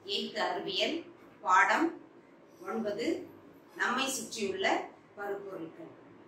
eighth அறிவியல் பாடம் ஒன்பது நம்மை சுற்றியுள்ள பருப்பொருட்கள்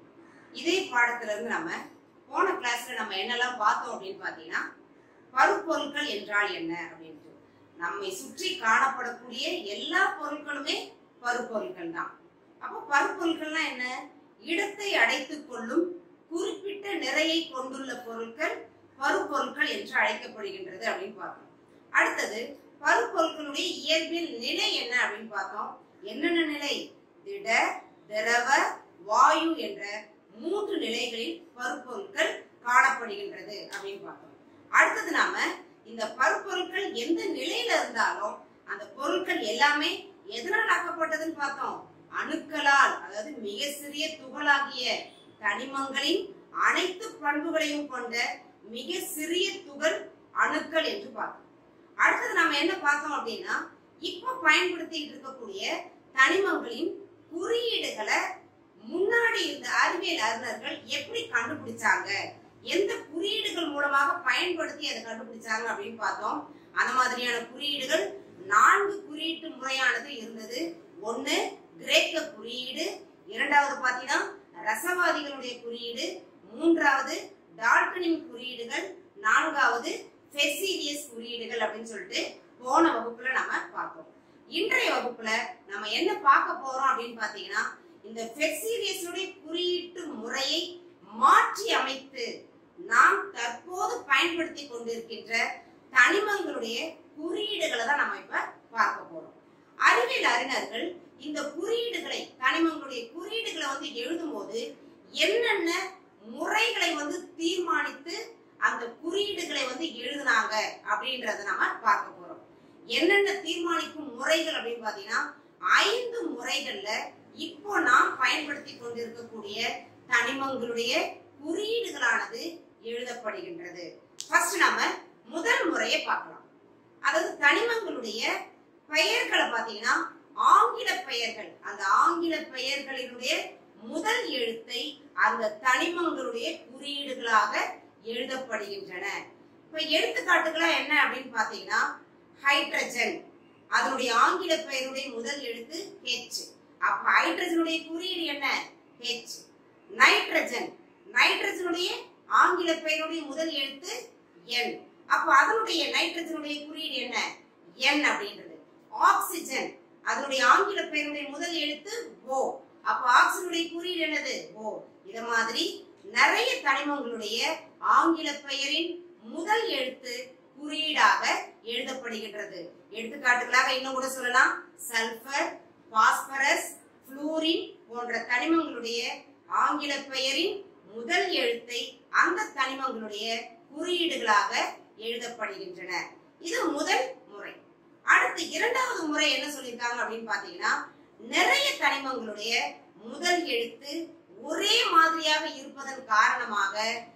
இதே பாடத்துல இருந்து நம்ம போன கிளாஸ்ல நம்ம என்னெல்லாம் பார்த்தோம் அப்படின்னு பாத்தீங்கன்னா பருப்பொருட்கள் என்றால் என்ன அப்படின்ட்டு நம்மை சுற்றி காணப்படக்கூடிய எல்லா பொருட்களுமே பருப்பொருட்கள் தான் அப்போ பருப்பொருட்கள்னா என்ன இடத்தை அடைத்துக் கொள்ளும் குறிப்பிட்ட நிறையை கொண்டுள்ள பொருட்கள் பருப்பொருட்கள் என்று அழைக்கப்படுகின்றது அப்படின்னு பார்த்தோம் அடுத்தது பருப்பொருட்களுடைய இயற்பியல் நிலை என்ன அப்படின்னு பார்த்தோம் என்னென்ன நிலை திட திரவ வாயு என்ற மூன்று நிலைகளில் பருப்பொருட்கள் காணப்படுகின்றது அப்படின்னு பார்த்தோம் அடுத்தது நாம இந்த பருப்பொருட்கள் எந்த நிலையில இருந்தாலும் அந்த பொருட்கள் எல்லாமே எதனால் ஆக்கப்பட்டதுன்னு பார்த்தோம் அணுக்களால் அதாவது மிக சிறிய துகளாகிய தனிமங்களின் அனைத்து பண்புகளையும் கொண்ட மிக சிறிய துகள் அணுக்கள் என்று பார்த்தோம் அடுத்தது நம்ம என்ன பார்த்தோம் அப்படின்னா இப்ப பயன்படுத்திட்டு இருக்கக்கூடிய தனிமங்களின் குறியீடுகளை முன்னாடி இருந்த அறிவியல் அறிஞர்கள் எப்படி கண்டுபிடிச்சாங்க எந்த குறியீடுகள் மூலமாக பயன்படுத்தி அதை கண்டுபிடிச்சாங்க அப்படின்னு பார்த்தோம் அந்த மாதிரியான குறியீடுகள் நான்கு குறியீட்டு முறையானது இருந்தது ஒண்ணு கிரேக்க குறியீடு இரண்டாவது பாத்தீங்கன்னா ரசவாதிகளுடைய குறியீடு மூன்றாவது டால்டனின் குறியீடுகள் நான்காவது ஃபெசிலியஸ் குறியீடுகள் அப்படின்னு சொல்லிட்டு போன வகுப்புல நம்ம பார்த்தோம் இன்றைய வகுப்புல நம்ம என்ன பார்க்க போறோம் அப்படின்னு பாத்தீங்கன்னா இந்த ஃபெசிலியஸுடைய குறியீட்டு முறையை மாற்றி அமைத்து நாம் தற்போது பயன்படுத்தி கொண்டிருக்கின்ற தனிமங்களுடைய குறியீடுகளை தான் நம்ம இப்ப பார்க்க போறோம் அறிவியல் அறிஞர்கள் இந்த குறியீடுகளை தனிமங்களுடைய குறியீடுகளை வந்து எழுதும் போது என்னென்ன முறைகளை வந்து தீர்மானித்து அந்த குறியீடுகளை வந்து எழுதுனாங்க அப்படின்றத நம்ம பார்க்க போறோம் என்னென்ன தீர்மானிக்கும் முறைகள் அப்படின்னு பாத்தீங்கன்னா ஐந்து முறைகள்ல இப்போ நாம் பயன்படுத்தி கொண்டிருக்கக்கூடிய தனிமங்களுடைய குறியீடுகளானது எழுதப்படுகின்றது ஃபர்ஸ்ட் நாம முதல் முறையை பார்க்கலாம் அதாவது தனிமங்களுடைய பெயர்களை பாத்தீங்கன்னா ஆங்கில பெயர்கள் அந்த ஆங்கில பெயர்களினுடைய முதல் எழுத்தை அந்த தனிமங்களுடைய குறியீடுகளாக எழுதப்படுகின்றன இப்ப எடுத்துக்காட்டுகளா என்ன அப்படின்னு பாத்தீங்கன்னா ஹைட்ரஜன் அதனுடைய ஆங்கில பெயருடைய முதல் எழுத்து ஹெச் அப்ப ஹைட்ரஜனுடைய குறியீடு என்ன ஹெச் நைட்ரஜன் நைட்ரஜனுடைய ஆங்கில பெயருடைய முதல் எழுத்து என் அப்ப அதனுடைய நைட்ரஜனுடைய குறியீடு என்ன என் அப்படின்றது ஆக்சிஜன் அதனுடைய ஆங்கில பெயருடைய முதல் எழுத்து ஓ அப்ப ஆக்சிஜனுடைய குறியீடு என்னது ஓ இத மாதிரி நிறைய தனிமங்களுடைய ஆங்கில பெயரின் முதல் எழுத்து குறியீடாக எழுதப்படுகின்றது எடுத்துக்காட்டுகளாக இன்னும் கூட சொல்லலாம் சல்பர் பாஸ்பரஸ் புளூரின் போன்ற தனிமங்களுடைய ஆங்கில பெயரின் முதல் எழுத்தை அந்த தனிமங்களுடைய குறியீடுகளாக எழுதப்படுகின்றன இது முதல் முறை அடுத்து இரண்டாவது முறை என்ன சொல்லியிருக்காங்க அப்படின்னு பாத்தீங்கன்னா நிறைய தனிமங்களுடைய முதல் எழுத்து ஒரே மாதிரியாக இருப்பதன் காரணமாக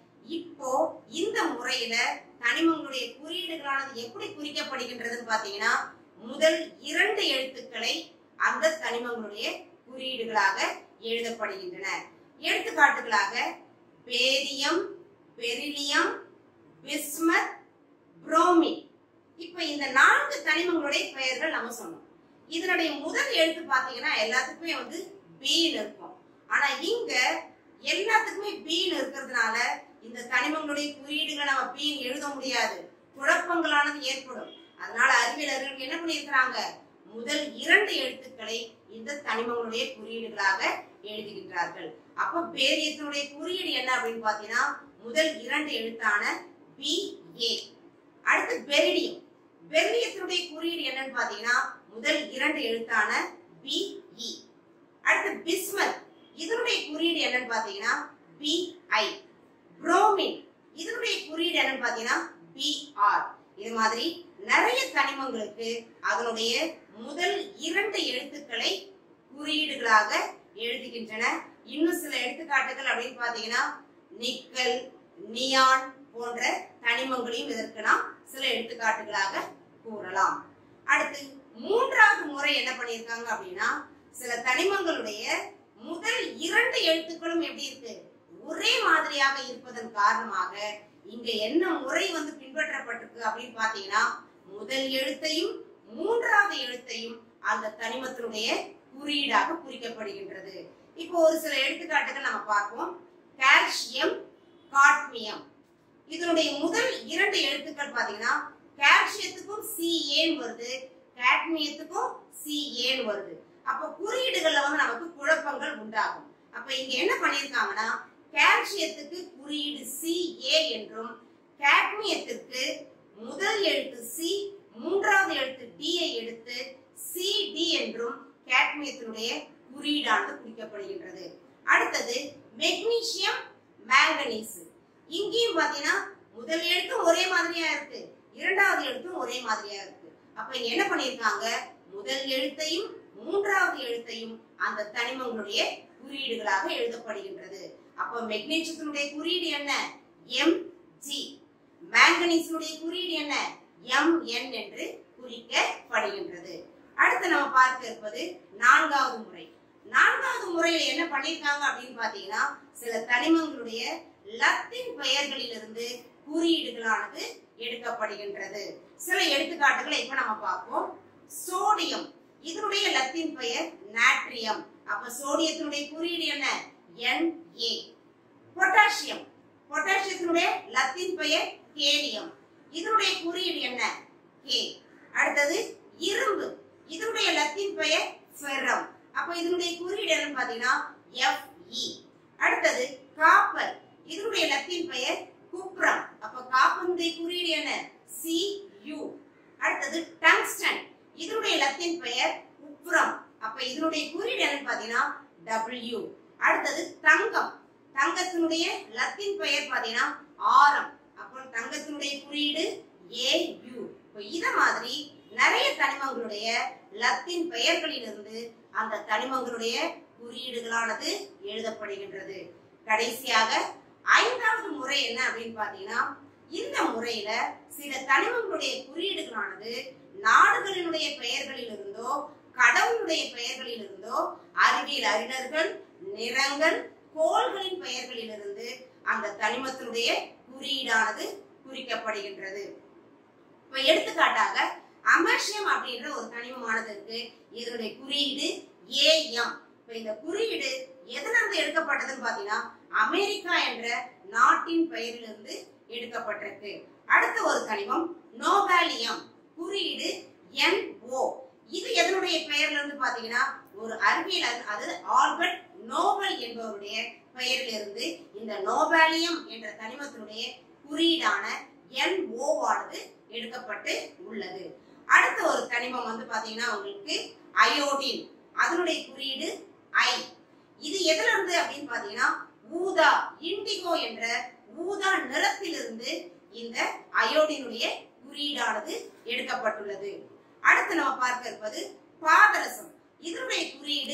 இப்போ இந்த முறையில தனிமங்களுடைய குறியீடுகளானது எப்படி குறிக்கப்படுகின்றதுன்னு பாத்தீங்கன்னா முதல் இரண்டு எழுத்துக்களை அந்த தனிமங்களுடைய குறியீடுகளாக எழுதப்படுகின்றன எடுத்துக்காட்டுகளாக பேரியம் பெரிலியம் பிஸ்மத் புரோமின் இப்ப இந்த நான்கு தனிமங்களுடைய பெயர்கள் நம்ம சொன்னோம் இதனுடைய முதல் எழுத்து பாத்தீங்கன்னா எல்லாத்துக்குமே வந்து பீன் இருக்கும் ஆனா இங்க எல்லாத்துக்குமே பீன் இருக்கிறதுனால இந்த தனிமங்களுடைய குறியீடுகளை நம்ம பீன் எழுத முடியாது குழப்பங்களானது ஏற்படும் அதனால அறிவியலர்கள் என்ன பண்ணியிருக்கிறாங்க முதல் இரண்டு எழுத்துக்களை இந்த தனிமங்களுடைய குறியீடுகளாக எழுதுகின்றார்கள் அப்ப பேரியத்தினுடைய குறியீடு என்ன அப்படின்னு பாத்தீங்கன்னா முதல் இரண்டு எழுத்தான பி ஏ அடுத்து பெரிடியம் பெரிலியத்தினுடைய குறியீடு என்னன்னு பாத்தீங்கன்னா முதல் இரண்டு எழுத்தான பி இ அடுத்து பிஸ்மத் இதனுடைய குறியீடு என்னன்னு பாத்தீங்கன்னா பி ஐ புரோமின் இதனுடைய குறியீடு என்னன்னு பாத்தீங்கன்னா பி ஆர் இது மாதிரி நிறைய தனிமங்களுக்கு அதனுடைய முதல் இரண்டு எழுத்துக்களை குறியீடுகளாக எழுதுகின்றன இன்னும் சில எடுத்துக்காட்டுகள் அப்படின்னு பாத்தீங்கன்னா நிக்கல் நியான் போன்ற தனிமங்களையும் இதற்கு நாம் சில எடுத்துக்காட்டுகளாக கூறலாம் அடுத்து மூன்றாவது முறை என்ன பண்ணியிருக்காங்க அப்படின்னா சில தனிமங்களுடைய முதல் இரண்டு எழுத்துக்களும் எப்படி இருக்கு ஒரே மாதிரியாக இருப்பதன் காரணமாக இங்க என்ன முறை வந்து பின்பற்றப்பட்டிருக்கு அப்படின்னு பாத்தீங்கன்னா முதல் எழுத்தையும் மூன்றாவது எழுத்தையும் அந்த தனிமத்தினுடைய குறியீடாக குறிக்கப்படுகின்றது இப்போ ஒரு சில எடுத்துக்காட்டுகள் நம்ம பார்ப்போம் கால்சியம் காட்மியம் இதனுடைய முதல் இரண்டு எழுத்துக்கள் பாத்தீங்கன்னா கால்சியத்துக்கும் சி ஏன் வருது காட்மியத்துக்கும் சி ஏன் வருது அப்ப குறியீடுகள்ல வந்து நமக்கு குழப்பங்கள் உண்டாகும் அப்ப இங்க என்ன பண்ணிருக்காங்கன்னா கால்சியத்துக்கு குறியீடு சி ஏ என்றும் காட்மியத்திற்கு முதல் எழுத்து சி மூன்றாவது எழுத்து டி ஐ எடுத்து சி டி என்றும் காட்மியத்தினுடைய குறியீடானது குறிக்கப்படுகின்றது அடுத்தது மெக்னீசியம் மேங்கனீஸ் இங்கேயும் பாத்தீங்கன்னா முதல் எழுத்தும் ஒரே மாதிரியா இருக்கு இரண்டாவது எழுத்தும் ஒரே மாதிரியா இருக்கு அப்ப இங்க என்ன பண்ணிருக்காங்க முதல் எழுத்தையும் மூன்றாவது எழுத்தையும் அந்த தனிமங்களுடைய குறியீடுகளாக எழுதப்படுகின்றது அப்ப மெக்னீசியத்தினுடைய குறியீடு என்ன எம் ஜி மேங்கனீஸினுடைய குறியீடு என்ன எம் என் என்று குறிக்கப்படுகின்றது அடுத்து நம்ம பார்க்க இருப்பது நான்காவது முறை நான்காவது முறையில என்ன பண்ணிருக்காங்க அப்படின்னு பாத்தீங்கன்னா சில தனிமங்களுடைய லத்தின் பெயர்களிலிருந்து குறியீடுகளானது எடுக்கப்படுகின்றது சில எடுத்துக்காட்டுகளை இப்ப நம்ம பார்ப்போம் சோடியம் இதனுடைய லத்தின் பெயர் நாட்ரியம் அப்ப சோடியத்தினுடைய குறியீடு என்ன என் ஏ பொட்டாசியம் பொட்டாசியத்தினுடைய லத்தின் பெயர் கேலியம் இதனுடைய குறியீடு என்ன கே அடுத்தது இரும்பு இதனுடைய லத்தின் பெயர் ஃபெரம் அப்ப இதனுடைய குறியீடு என்னன்னு பாத்தீங்கன்னா எஃப் இ அடுத்தது காப்பர் இதனுடைய லத்தின் பெயர் குப்ரம் அப்ப காப்பருடைய குறியீடு என்ன சி யு அடுத்தது டங்ஸ்டன் இதனுடைய லத்தின் பெயர் உப்ரம் அப்ப இதனுடைய குறியீடு என்னன்னு பாத்தீங்கன்னா டபிள்யூ அடுத்தது தங்கம் தங்கத்தினுடைய லத்தின் பெயர் பாத்தீங்கன்னா ஆரம் அப்போ தங்கத்தினுடைய குறியீடு ஏ யு இப்போ இத மாதிரி நிறைய தனிமங்களுடைய லத்தின் பெயர்களிலிருந்து அந்த தனிமங்களுடைய குறியீடுகளானது எழுதப்படுகின்றது கடைசியாக ஐந்தாவது முறை என்ன அப்படின்னு பாத்தீங்கன்னா இந்த முறையில சில தனிமங்களுடைய குறியீடுகளானது நாடுகளினுடைய பெயர்களிலிருந்தோ கடவுளுடைய பெயர்களிலிருந்தோ அறிவியல் அறிஞர்கள் நிறங்கள் கோள்களின் பெயர்களிலிருந்து அந்த தனிமத்தினுடைய குறியீடானது குறிக்கப்படுகின்றது இப்ப எடுத்துக்காட்டாக அமர்ஷியம் அப்படின்ற ஒரு தனிமமானது இருக்கு இதனுடைய குறியீடு ஏஎம் இப்ப இந்த குறியீடு எதுல இருந்து எடுக்கப்பட்டதுன்னு பாத்தீங்கன்னா அமெரிக்கா என்ற நாட்டின் பெயரிலிருந்து எடுக்கப்பட்டிருக்கு அடுத்த ஒரு தனிமம் நோபாலியம் குறியீடு என் ஓ இது எதனுடைய பெயர்ல இருந்து பாத்தீங்கன்னா ஒரு அறிவியல் அறி- அது ஆல்பர்ட் நோபல் என்பவருடைய பெயரிலிருந்து இந்த நோபாலியம் என்ற தனிமத்தினுடைய குறியீடான என் ஆனது எடுக்கப்பட்டு உள்ளது அடுத்த ஒரு தனிமம் வந்து பாத்தீங்கன்னா உங்களுக்கு அயோடின் அதனுடைய குறியீடு ஐ இது எதுல இருந்து அப்படின்னு பாத்தீங்கன்னா ஊதா இண்டிகோ என்ற ஊதா நிறத்திலிருந்து இந்த அயோடினுடைய குறியீடானது எடுக்கப்பட்டுள்ளது அடுத்து நம்ம பார்க்க இருப்பது பாதரசம் இதனுடைய குறியீடு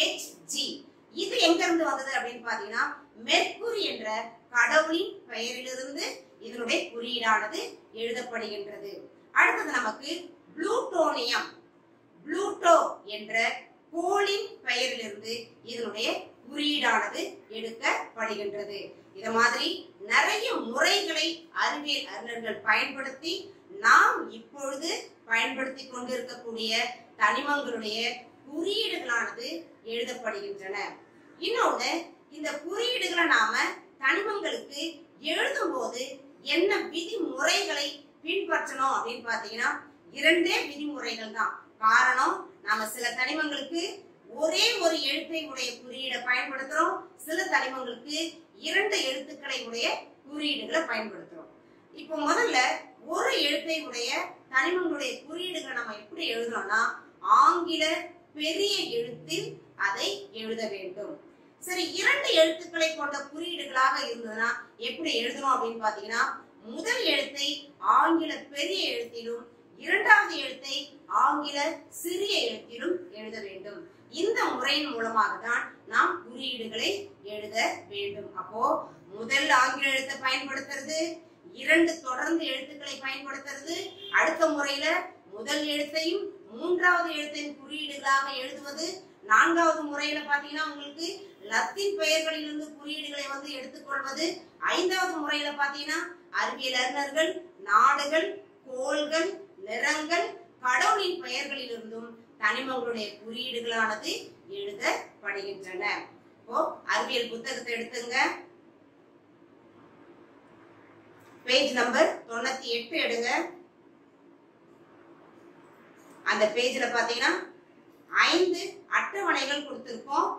HG இது எங்க இருந்து வந்தது அப்படின்னு பாத்தீங்கன்னா மெர்க்குரி என்ற கடவுளின் பெயரிலிருந்து இதனுடைய குறியீடானது எழுதப்படுகின்றது அடுத்தது நமக்கு புளூட்டோனியம் புளூட்டோ என்ற கோளின் பெயரிலிருந்து இதனுடைய குறியீடானது எடுக்கப்படுகின்றது இது மாதிரி நிறைய முறைகளை அறிவியல் அறிஞர்கள் பயன்படுத்தி நாம் இப்பொழுது பயன்படுத்தி கொண்டிருக்கக்கூடிய தனிமங்களுடைய குறியீடுகளானது எழுதப்படுகின்றன இன்னொன்னு இந்த குறியீடுகளை நாம தனிமங்களுக்கு எழுதும்போது என்ன விதிமுறைகளை பின்பற்றணும் அப்படின்னு பாத்தீங்கன்னா இரண்டே விதிமுறைகள் தான் காரணம் நாம சில தனிமங்களுக்கு ஒரே ஒரு எழுத்தை உடைய குறியீடை பயன்படுத்துறோம் சில தனிமங்களுக்கு இரண்டு எழுத்துக்களை உடைய குறியீடுகளை பயன்படுத்துறோம் இப்போ முதல்ல ஒரு எழுத்தை உடைய தனிமங்களுடைய குறியீடுகளை நம்ம எப்படி எழுதுறோம்னா ஆங்கில பெரிய எழுத்தில் அதை எழுத வேண்டும் சரி இரண்டு எழுத்துக்களை கொண்ட குறியீடுகளாக இருந்ததுன்னா எப்படி எழுதணும் அப்படின்னு பாத்தீங்கன்னா முதல் எழுத்தை ஆங்கில பெரிய எழுத்திலும் இரண்டாவது எழுத்தை ஆங்கில சிறிய எழுத்திலும் எழுத வேண்டும் இந்த முறையின் மூலமாக தான் நாம் குறியீடுகளை எழுத வேண்டும் அப்போ முதல் ஆங்கில எழுத்தை பயன்படுத்துறது இரண்டு தொடர்ந்து எழுத்துக்களை பயன்படுத்துறது அடுத்த முறையில முதல் எழுத்தையும் மூன்றாவது எழுத்தின் குறியீடுகளாக எழுதுவது நான்காவது முறையில பாத்தீங்கன்னா உங்களுக்கு லத்தீன் பெயர்களிலிருந்து குறியீடுகளை வந்து எடுத்துக்கொள்வது ஐந்தாவது முறையில பாத்தீங்கன்னா அறிவியல் அறிஞர்கள் நாடுகள் கோள்கள் நிறங்கள் கடவுளின் பெயர்களிலிருந்தும் தனிமங்களுடைய குறியீடுகளானது எழுதப்படுகின்றன இப்போ அறிவியல் புத்தகத்தை எடுத்துங்க பேஜ் நம்பர் தொண்ணூத்தி எட்டு எடுங்க அந்த பேஜ்ல பாத்தீங்கன்னா ஐந்து அட்டவணைகள் கொடுத்திருக்கோம்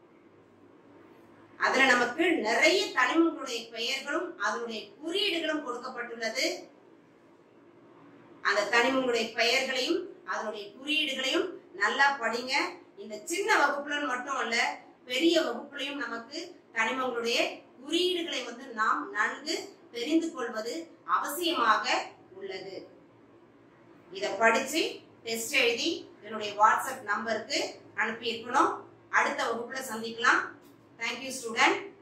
அதுல நமக்கு நிறைய தனிமங்களுடைய பெயர்களும் அதனுடைய குறியீடுகளும் கொடுக்கப்பட்டுள்ளது அந்த தனிமங்களுடைய பெயர்களையும் அதனுடைய குறியீடுகளையும் நல்லா படிங்க இந்த சின்ன வகுப்புல மட்டும் அல்ல பெரிய வகுப்புலையும் நமக்கு தனிமங்களுடைய குறியீடுகளை வந்து நாம் நன்கு தெரிந்து கொள்வது அவசியமாக உள்ளது இத படிச்சு டெஸ்ட் எழுதி என்னுடைய வாட்ஸ்அப் நம்பருக்கு அனுப்பி இருக்கணும் அடுத்த வகுப்புல சந்திக்கலாம் தேங்க்யூ ஸ்டூடெண்ட்